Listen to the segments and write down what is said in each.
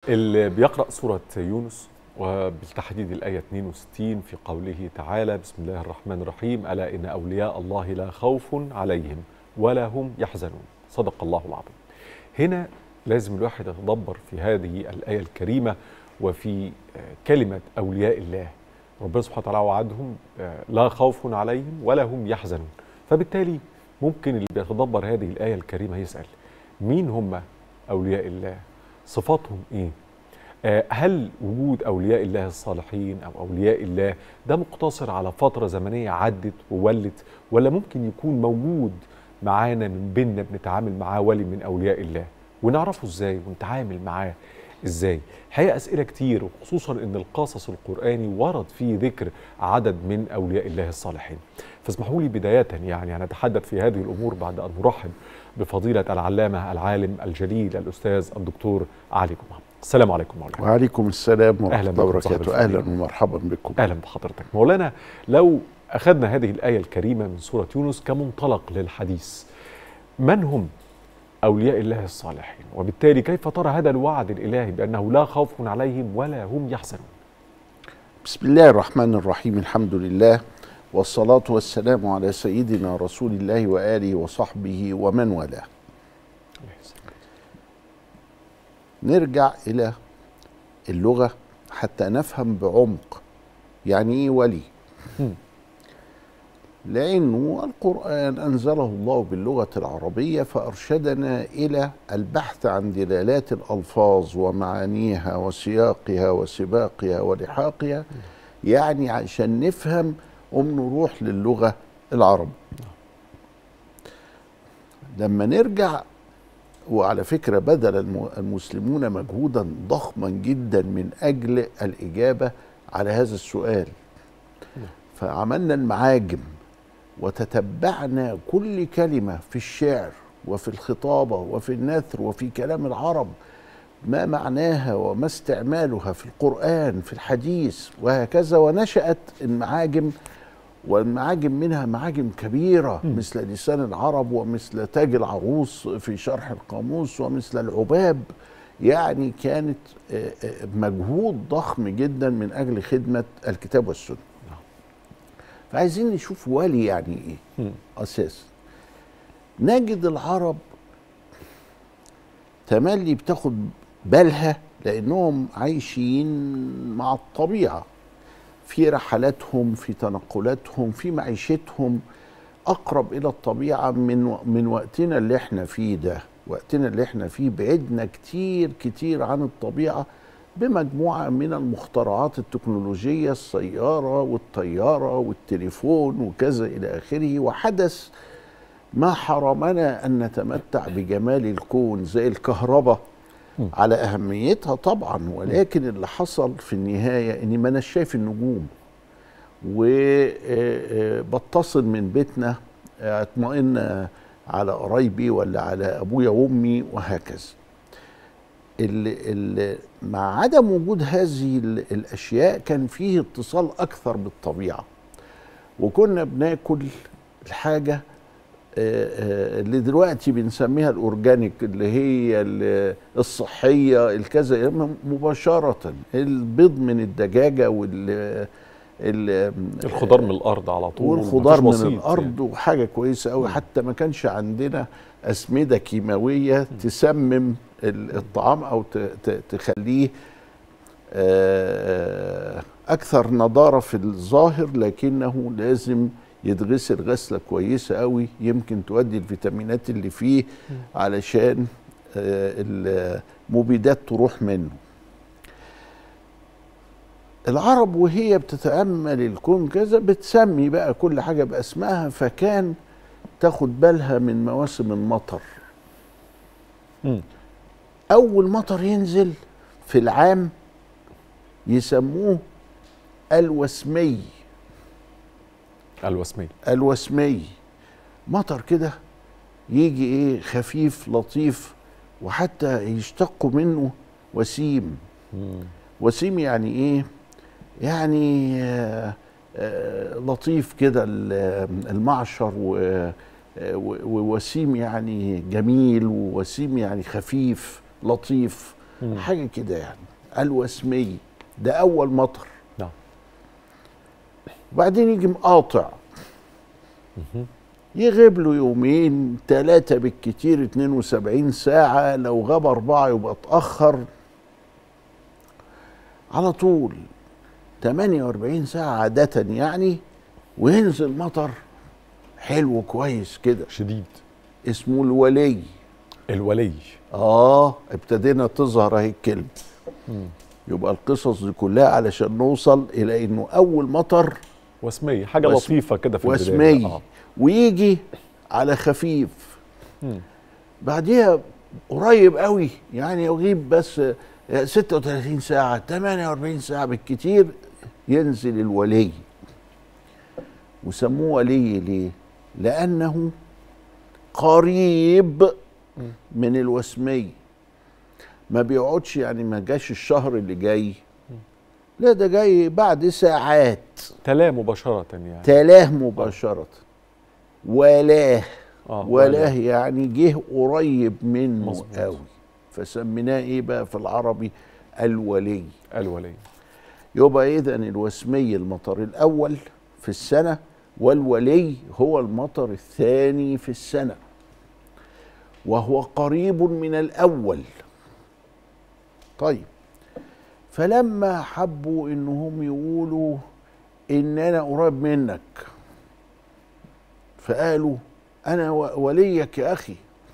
اللي بيقرأ سورة يونس وبالتحديد الآية 62 في قوله تعالى بسم الله الرحمن الرحيم ألا إن أولياء الله لا خوف عليهم ولا هم يحزنون صدق الله العظيم هنا لازم الواحد يتدبر في هذه الآية الكريمة وفي كلمة أولياء الله ربنا سبحانه وتعالى وعدهم لا خوف عليهم ولا هم يحزنون فبالتالي ممكن اللي بيتدبر هذه الآية الكريمة يسأل مين هم أولياء الله صفاتهم إيه هل وجود أولياء الله الصالحين أو أولياء الله ده مقتصر على فترة زمنية عدت وولت ولا ممكن يكون موجود معانا من بيننا بنتعامل معاه ولي من أولياء الله ونعرفه إزاي ونتعامل معاه ازاي؟ الحقيقه اسئله كتير وخصوصا ان القصص القراني ورد فيه ذكر عدد من اولياء الله الصالحين. فاسمحوا لي بدايه يعني نتحدث في هذه الامور بعد ان نرحب بفضيله العلامه العالم الجليل الاستاذ الدكتور علي جمعه. السلام عليكم مولانا. وعليكم السلام ورحمه الله وبركاته، اهلا ومرحبا بكم. اهلا بحضرتك. مولانا لو اخذنا هذه الايه الكريمه من سوره يونس كمنطلق للحديث من هم أولياء الله الصالحين وبالتالي كيف ترى هذا الوعد الإلهي بأنه لا خوف عليهم ولا هم يحزنون بسم الله الرحمن الرحيم الحمد لله والصلاة والسلام على سيدنا رسول الله وآله وصحبه ومن والاه نرجع إلى اللغة حتى نفهم بعمق يعني إيه ولي لأنه القرآن أنزله الله باللغة العربية فأرشدنا إلى البحث عن دلالات الألفاظ ومعانيها وسياقها وسباقها ولحاقها يعني عشان نفهم قم نروح للغة العربية لما نرجع وعلى فكرة بذل المسلمون مجهودا ضخما جدا من أجل الإجابة على هذا السؤال فعملنا المعاجم وتتبعنا كل كلمة في الشعر وفي الخطابة وفي النثر وفي كلام العرب ما معناها وما استعمالها في القرآن في الحديث وهكذا ونشأت المعاجم والمعاجم منها معاجم كبيرة م. مثل لسان العرب ومثل تاج العروس في شرح القاموس ومثل العباب يعني كانت مجهود ضخم جدا من أجل خدمة الكتاب والسنة فعايزين نشوف ولي يعني ايه اساسا نجد العرب تملي بتاخد بالها لانهم عايشين مع الطبيعه في رحلاتهم في تنقلاتهم في معيشتهم اقرب الى الطبيعه من من وقتنا اللي احنا فيه ده وقتنا اللي احنا فيه بعدنا كتير كتير عن الطبيعه بمجموعة من المخترعات التكنولوجية السيارة والطيارة والتليفون وكذا إلى آخره وحدث ما حرمنا أن نتمتع بجمال الكون زي الكهرباء على أهميتها طبعا ولكن اللي حصل في النهاية إني ما أنا شايف النجوم وبتصل من بيتنا اطمئن على قرايبي ولا على أبويا وأمي وهكذا اللي اللي مع عدم وجود هذه الاشياء كان فيه اتصال اكثر بالطبيعه وكنا بناكل الحاجه اللي دلوقتي بنسميها الاورجانيك اللي هي الصحيه الكذا مباشره البيض من الدجاجه وال الخضار من الارض على طول والخضار من الارض يعني. وحاجه كويسه قوي حتى ما كانش عندنا اسمده كيماويه تسمم الطعام او تخليه اكثر نضاره في الظاهر لكنه لازم يتغسل غسله كويسه قوي يمكن تؤدي الفيتامينات اللي فيه علشان المبيدات تروح منه العرب وهي بتتامل الكون كذا بتسمي بقى كل حاجه باسمائها فكان تاخد بالها من مواسم المطر م. اول مطر ينزل في العام يسموه الوسمي الوسمي الوسمي مطر كده يجي ايه خفيف لطيف وحتى يشتقوا منه وسيم مم. وسيم يعني ايه يعني آه آه لطيف كده المعشر ووسيم يعني جميل ووسيم يعني خفيف لطيف مم. حاجه كده يعني الوسمي ده اول مطر نعم وبعدين يجي مقاطع يغيب له يومين ثلاثة بالكتير 72 ساعة لو غاب أربعة يبقى اتأخر على طول 48 ساعة عادة يعني وينزل مطر حلو كويس كده شديد اسمه الولي الولي اه ابتدينا تظهر اهي الكلمة يبقى القصص دي كلها علشان نوصل الى انه اول مطر وسمية حاجة وسم- لطيفة كده في البداية وسمي آه. ويجي على خفيف مم. بعديها قريب قوي يعني يغيب بس 36 ساعة 48 ساعة بالكتير ينزل الولي وسموه ولي ليه؟ لأنه قريب من الوسمي ما بيقعدش يعني ما جاش الشهر اللي جاي لا ده جاي بعد ساعات تلا مباشرة يعني تلاه مباشرة ولاه آه ولاه يعني جه قريب منه مظبوط. قوي فسميناه ايه بقى في العربي الولي الولي يبقى اذا الوسمي المطر الاول في السنه والولي هو المطر الثاني في السنه وهو قريب من الاول طيب فلما حبوا انهم يقولوا ان انا قريب منك فقالوا انا و- وليك يا اخي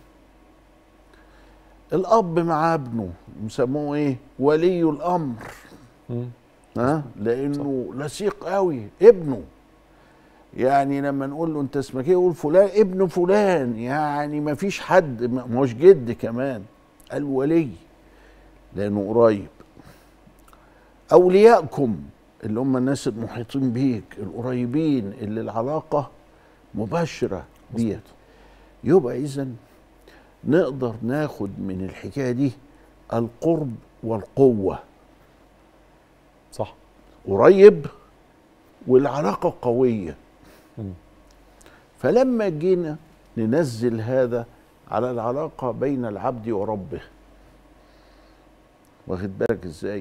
الاب مع ابنه مسموه ايه ولي الامر مم. ها لانه لصيق قوي ابنه يعني لما نقول له انت اسمك ايه يقول فلان ابن فلان يعني ما فيش حد ما ما هوش جد كمان الولي لانه قريب اولياءكم اللي هم الناس المحيطين بيك القريبين اللي العلاقه مباشره بيك يبقى اذا نقدر ناخد من الحكايه دي القرب والقوه صح قريب والعلاقة قوية مم. فلما جينا ننزل هذا على العلاقة بين العبد وربه واخد بالك ازاي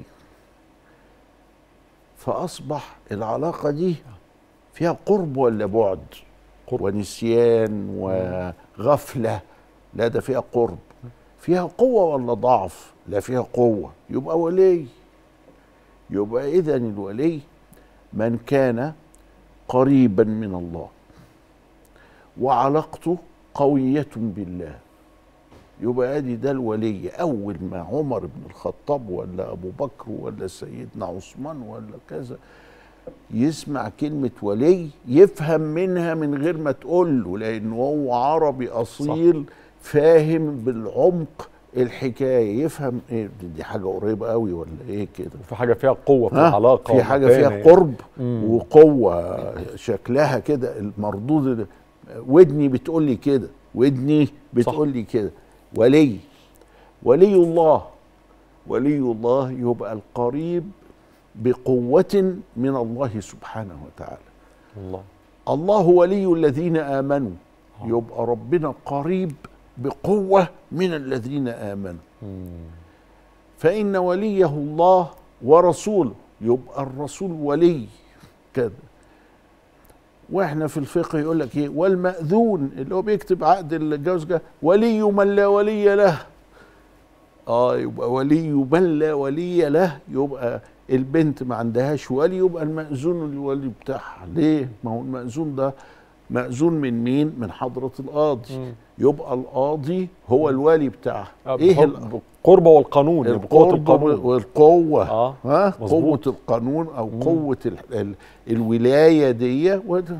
فأصبح العلاقة دي فيها قرب ولا بعد قرب. ونسيان وغفلة لا ده فيها قرب فيها قوة ولا ضعف لا فيها قوة يبقى ولي يبقى إذا الولي من كان قريبا من الله وعلاقته قوية بالله يبقى ادي ده الولي اول ما عمر بن الخطاب ولا ابو بكر ولا سيدنا عثمان ولا كذا يسمع كلمة ولي يفهم منها من غير ما تقول له لأنه هو عربي أصيل فاهم بالعمق الحكاية يفهم إيه دي- دي حاجة قريبة قوي ولا إيه كده في حاجة فيها قوة في ها؟ العلاقة في حاجه ومكانة فيها يعني. قرب مم. وقوه شكلها كده المردود اللي- ودني بتقول لي كده ودني بتقول لي كده ولي ولي الله ولي الله يبقى القريب بقوة من الله سبحانه وتعالى الله الله ولي الذين آمنوا يبقى ربنا قريب بقوة من الذين آمنوا مم. فإن وليه الله ورسوله يبقى الرسول ولي كده واحنا في الفقه يقول لك ايه والمأذون اللي هو بيكتب عقد الجواز ده ولي من لا ولي له اه يبقى ولي من لا ولي له يبقى البنت ما عندهاش ولي يبقى المأذون الولي بتاعها ليه ما هو المأذون ده مأذون من مين من حضرة القاضي مم. يبقى القاضي هو الولي بتاعها آه، ايه بحب- ال- بالقربة والقانون يعني بقوة القرب القانون والقوة اه ها قوة مظبوط. القانون أو مم. قوة ال ال الولاية دي وده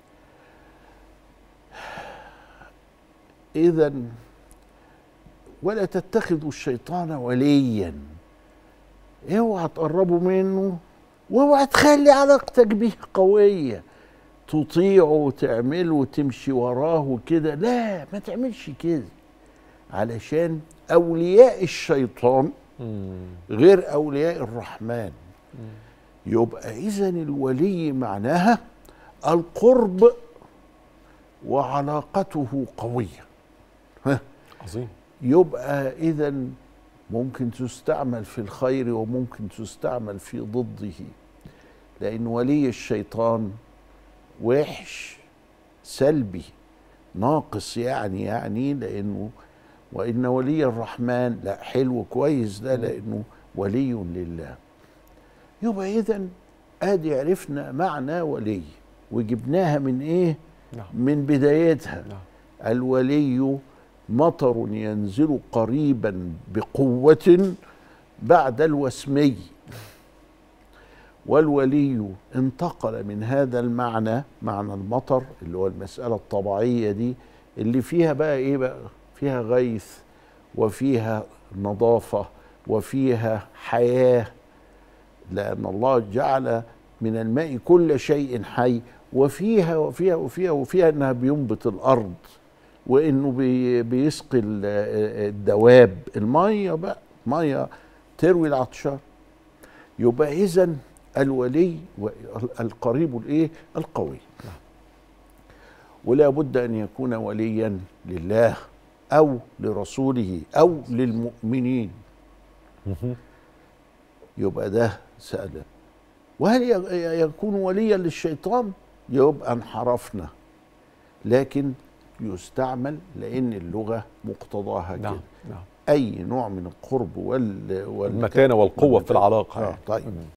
إذا ولا تتخذوا الشيطان وليا اوعى تقربوا منه واوعى تخلي علاقتك به قوية تطيعه وتعمله وتمشي وراه وكده لا ما تعملش كده علشان أولياء الشيطان مم. غير اولياء الرحمن يبقى اذا الولي معناها القرب وعلاقته قويه ها عظيم يبقى اذا ممكن تستعمل في الخير وممكن تستعمل في ضده لأن ولي الشيطان وحش سلبي ناقص يعني يعني لأنه وإن ولي الرحمن لا حلو كويس ده لأنه ولي لله يبقى إذا آدي عرفنا معنى ولي وجبناها من إيه؟ نعم من بدايتها نعم الولي مطر ينزل قريبا بقوة بعد الوسمي والولي انتقل من هذا المعنى معنى المطر اللي هو المسألة الطبيعية دي اللي فيها بقى ايه بقى فيها غيث وفيها نظافة وفيها حياة لأن الله جعل من الماء كل شيء حي وفيها وفيها وفيها وفيها انها بينبت الارض وانه بي بيسقي ال- الدواب الميه بقى ميه تروي العطشان يبقى اذا الولي و- القريب الايه القوي ولا بد ان يكون وليا لله او لرسوله او للمؤمنين مهم. يبقى ده سأل وهل ي- يكون وليا للشيطان يبقى انحرفنا لكن يستعمل لان اللغه مقتضاها كده نعم نعم اي نوع من القرب وال, وال... المكانة والقوة في العلاقة آه يعني. طيب مم.